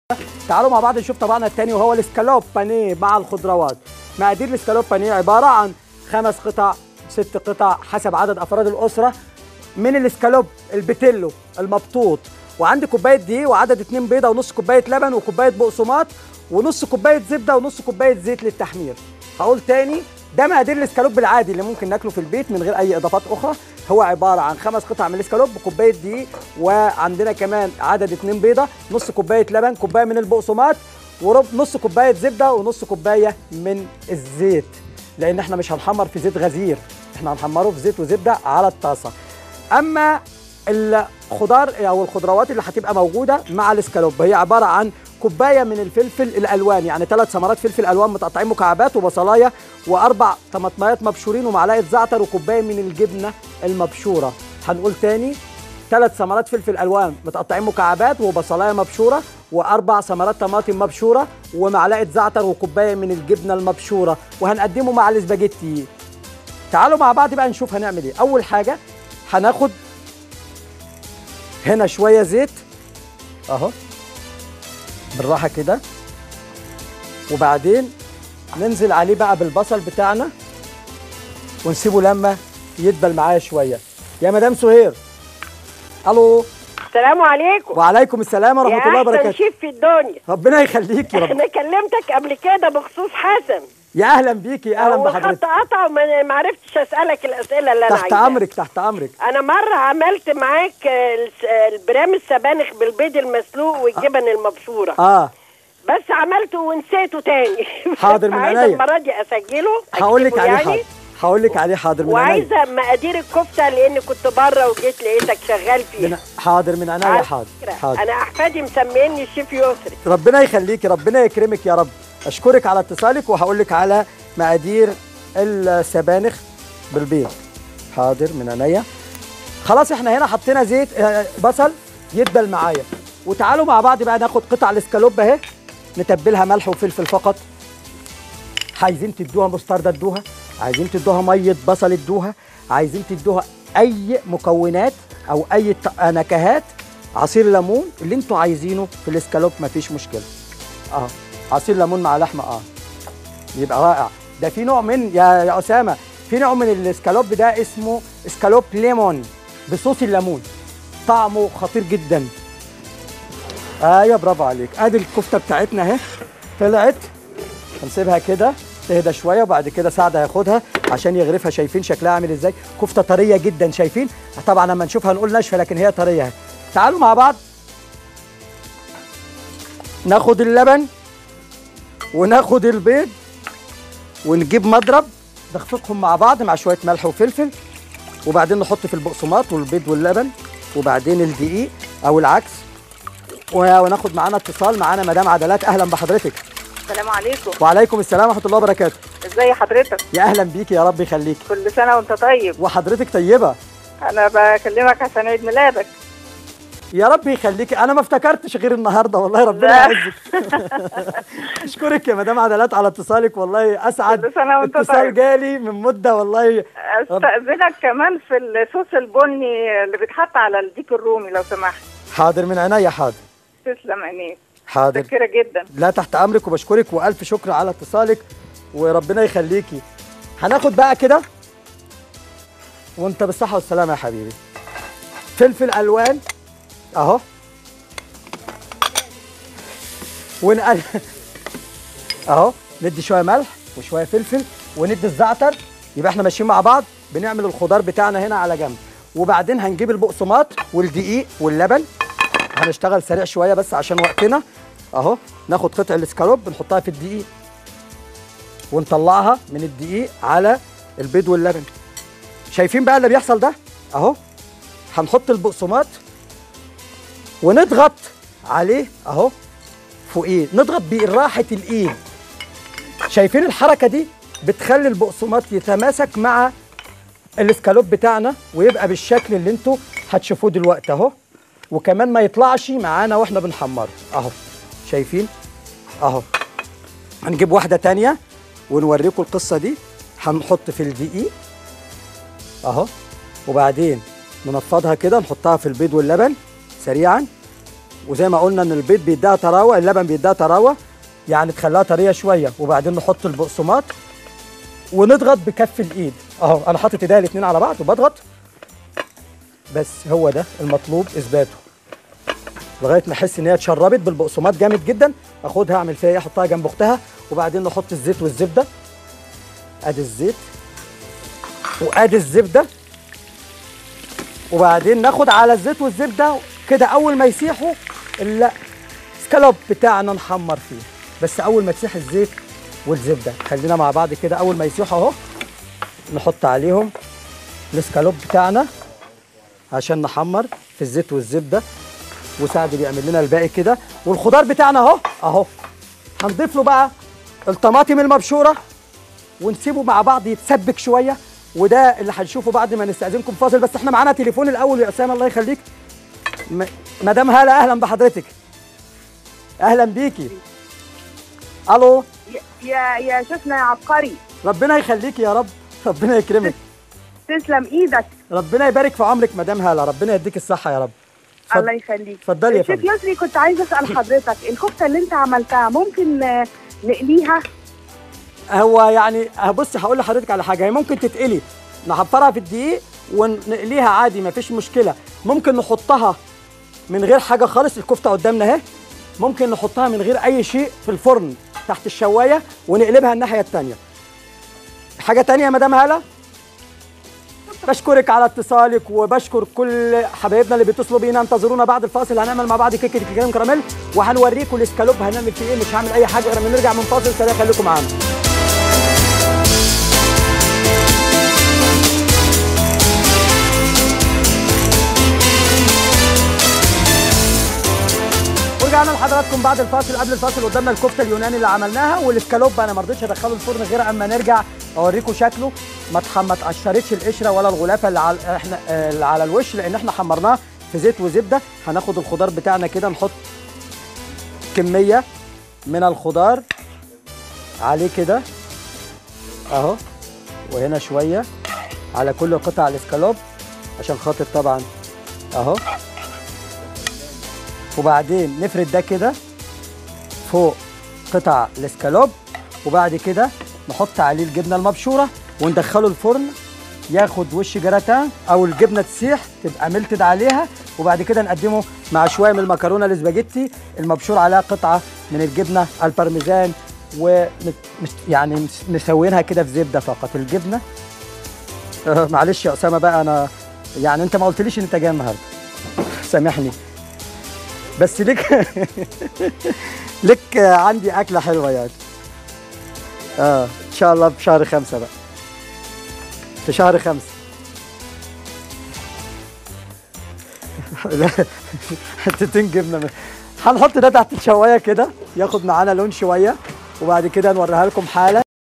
تعالوا مع بعض نشوف طبقنا الثاني وهو الاسكالوب بانيه مع الخضروات مقادير الاسكالوب بانيه عباره عن خمس قطع ست قطع حسب عدد افراد الاسره من الاسكالوب البتلو المبطوط وعندي كوبايه دقيق وعدد اتنين بيضه ونص كوبايه لبن وكوبايه بقسماط ونص كوبايه زبده ونص كوبايه زيت للتحمير هقول تاني ده مقادير الاسكالوب العادي اللي ممكن ناكله في البيت من غير اي اضافات اخرى هو عباره عن خمس قطع من الاسكالوب كوبايه دقيق وعندنا كمان عدد اتنين بيضه نص كوبايه لبن كوبايه من البقسماط وربع نص كوبايه زبده ونص كوبايه من الزيت لان احنا مش هنحمر في زيت غزير احنا هنحمره في زيت وزبده على الطاسه اما الخضار او الخضروات اللي هتبقى موجوده مع الاسكالوب هي عباره عن كوبايه من الفلفل الالوان يعني ثلاث ثمرات فلفل الوان متقطعين مكعبات وبصلايه واربع طماطميات مبشورين ومعلقه زعتر وكوبايه من الجبنه المبشوره هنقول تاني ثلاث ثمرات فلفل الوان متقطعين مكعبات وبصلايه مبشوره واربع ثمرات طماطم مبشوره ومعلقه زعتر وكوبايه من الجبنه المبشوره وهنقدمه مع الاسباجيتي تعالوا مع بعض بقى نشوف هنعمل ايه اول حاجه هناخد هنا شويه زيت اهو بالراحه كده وبعدين ننزل عليه بقى بالبصل بتاعنا ونسيبه لما يدبل معايا شويه يا مدام سهير الو السلام عليكم وعليكم السلام ورحمه الله يا احسن وبركاته شيف في الدنيا ربنا يخليك يا رب انا كلمتك قبل كده بخصوص حسن يا اهلا بيكي يا اهلا هو بحضرتك خط قطع وما ما عرفتش اسالك الاسئله اللي انا تحت عايزاها امرك تحت امرك انا مره عملت معاك الس- البرام السبانخ بالبيض المسلوق والجبن المبشوره اه بس عملته ونسيته تاني حاضر، من عايزه عينيا. المره دي اسجله هقول لك أكتبه عليه يعني. حاضر هقول لك عليه حاضر من عينيا وعايزه مقادير الكفته لان كنت بره وجيت لقيتك شغال فيها من حاضر من عينيا على حاضر فكرة، حاضر انا احفادي مسميني الشيف يسري ربنا يخليكي ربنا يكرمك يا رب اشكرك على اتصالك وهقول لك على مقادير السبانخ بالبيض حاضر من عينيا خلاص احنا هنا حطينا زيت آه، بصل يدبل معايا وتعالوا مع بعض بقى ناخد قطع الاسكالوب اهي نتبلها ملح وفلفل فقط عايزين تدوها مستردة ادوها عايزين تدوها ميه بصل ادوها عايزين تدوها اي مكونات او اي ط- نكهات عصير ليمون اللي انتوا عايزينه في الاسكالوب مفيش مشكله اه عصير ليمون مع لحمه اه يبقى رائع ده في نوع من يا يا اسامه في نوع من الاسكالوب ده اسمه اسكالوب ليمون بصوص الليمون طعمه خطير جدا ايوه برافو عليك ادي الكفته بتاعتنا اهي طلعت هنسيبها كده تهدى شويه وبعد كده سعد هياخدها عشان يغرفها شايفين شكلها عامل ازاي كفته طريه جدا شايفين طبعا لما نشوفها نقول ناشفه لكن هي طريه اهي تعالوا مع بعض ناخد اللبن وناخد البيض ونجيب مضرب نخفقهم مع بعض مع شويه ملح وفلفل وبعدين نحط في البقسماط والبيض واللبن وبعدين الدقيق او العكس و- وناخد معانا اتصال معانا مدام عدلات اهلا بحضرتك السلام عليكم وعليكم السلام ورحمه الله وبركاته ازي حضرتك يا اهلا بيكي يا رب يخليكي كل سنه وانت طيب وحضرتك طيبه انا بكلمك عشان عيد ميلادك يا رب يخليكي انا ما افتكرتش غير النهارده والله ربنا لا. يعزك اشكرك يا مدام عدلات على اتصالك والله اسعد كل سنة وانت اتصال طيب. جالي من مده والله استاذنك كمان في الصوص البني اللي بيتحط على الديك الرومي لو سمحت حاضر من عينيا حاضر تسلم عينيك حاضر متشكره جدا لا تحت امرك وبشكرك والف شكر على اتصالك وربنا يخليكي هناخد بقى كده وانت بالصحه والسلامه يا حبيبي فلفل الوان اهو ونقل اهو ندي شويه ملح وشويه فلفل وندي الزعتر يبقى احنا ماشيين مع بعض بنعمل الخضار بتاعنا هنا على جنب وبعدين هنجيب البقسماط والدقيق واللبن هنشتغل سريع شويه بس عشان وقتنا اهو ناخد قطع الاسكالوب نحطها في الدقيق ونطلعها من الدقيق على البيض واللبن شايفين بقى اللي بيحصل ده اهو هنحط البقسماط ونضغط عليه اهو فوقيه نضغط براحه الايد شايفين الحركه دي بتخلي البقسماط يتماسك مع الاسكالوب بتاعنا ويبقى بالشكل اللي انتوا هتشوفوه دلوقتي اهو وكمان ما يطلعش معانا واحنا بنحمره اهو شايفين اهو هنجيب واحده تانية ونوريكم القصه دي هنحط في الدقيق اهو وبعدين ننفضها كده نحطها في البيض واللبن سريعا وزي ما قلنا ان البيض بيديها طراوه اللبن بيديها طراوه يعني تخليها طريه شويه وبعدين نحط البقسماط ونضغط بكف الايد اهو انا حاطط ايديا الاثنين على بعض وبضغط بس هو ده المطلوب اثباته لغايه ما احس ان هي اتشربت بالبقسماط جامد جدا اخدها اعمل فيها ايه احطها جنب اختها وبعدين نحط الزيت والزبده ادي الزيت وادي الزبده وبعدين ناخد على الزيت والزبده كده اول ما يسيحوا السكالوب بتاعنا نحمر فيه بس اول ما تسيح الزيت والزبده خلينا مع بعض كده اول ما يسيحوا اهو نحط عليهم السكالوب بتاعنا عشان نحمر في الزيت والزبده وسعد بيعمل لنا الباقي كده والخضار بتاعنا اهو اهو هنضيف له بقى الطماطم المبشوره ونسيبه مع بعض يتسبك شويه وده اللي هنشوفه بعد ما نستاذنكم فاصل بس احنا معانا تليفون الاول يا اسامه الله يخليك م- مدام هاله اهلا بحضرتك اهلا بيكي الو يا يا شيخنا يا عبقري ربنا يخليكي يا رب ربنا يكرمك تسلم ايدك ربنا يبارك في عمرك مدام هاله ربنا يديك الصحه يا رب اتفضل. الله يخليك اتفضلي يا شيخ فندم يسري كنت عايزه اسال حضرتك الكفته اللي انت عملتها ممكن آه، نقليها هو يعني بص هقول لحضرتك على حاجه هي ممكن تتقلي نحفرها في الدقيق ونقليها عادي مفيش مشكله ممكن نحطها من غير حاجه خالص الكفته قدامنا اهي ممكن نحطها من غير اي شيء في الفرن تحت الشوايه ونقلبها الناحيه التانيه حاجه تانية يا مدام هاله بشكرك على اتصالك وبشكر كل حبايبنا اللي بيتصلوا بينا انتظرونا بعد الفاصل هنعمل مع بعض كيكه الكريم كراميل وهنوريكم الاسكالوب هنعمل فيه ايه مش هعمل اي حاجه غير لما نرجع من فاصل سريع خليكم معانا ورجعنا لحضراتكم بعد الفاصل قبل الفاصل قدامنا الكفته اليوناني اللي عملناها والاسكالوب انا ما رضيتش ادخله الفرن غير اما نرجع اوريكم شكله ما اتح- ما اتقشرتش القشره ولا الغلافه اللي على احنا آه، اللي على الوش لان احنا حمرناه في زيت وزبده هناخد الخضار بتاعنا كده نحط كميه من الخضار عليه كده اهو وهنا شويه على كل قطع الاسكالوب عشان خاطر طبعا اهو وبعدين نفرد ده كده فوق قطع الاسكالوب وبعد كده نحط عليه الجبنه المبشوره وندخله الفرن ياخد وش جراتان او الجبنه تسيح تبقى ملتد عليها وبعد كده نقدمه مع شويه من المكرونه الاسباجيتي المبشور عليها قطعه من الجبنه البارميزان و يعني نسوينها كده في زبده فقط الجبنه آه، معلش يا اسامه بقى انا يعني انت ما قلتليش ان انت جاي النهارده سامحني بس ليك ليك عندي اكله حلوه يعني اه ان شاء الله في شهر خمسة بقى في شهر خمسة لا حتتين جبنه من- هنحط ده تحت الشوايه كده ياخد معانا لون شويه وبعد كده نوريها لكم حالا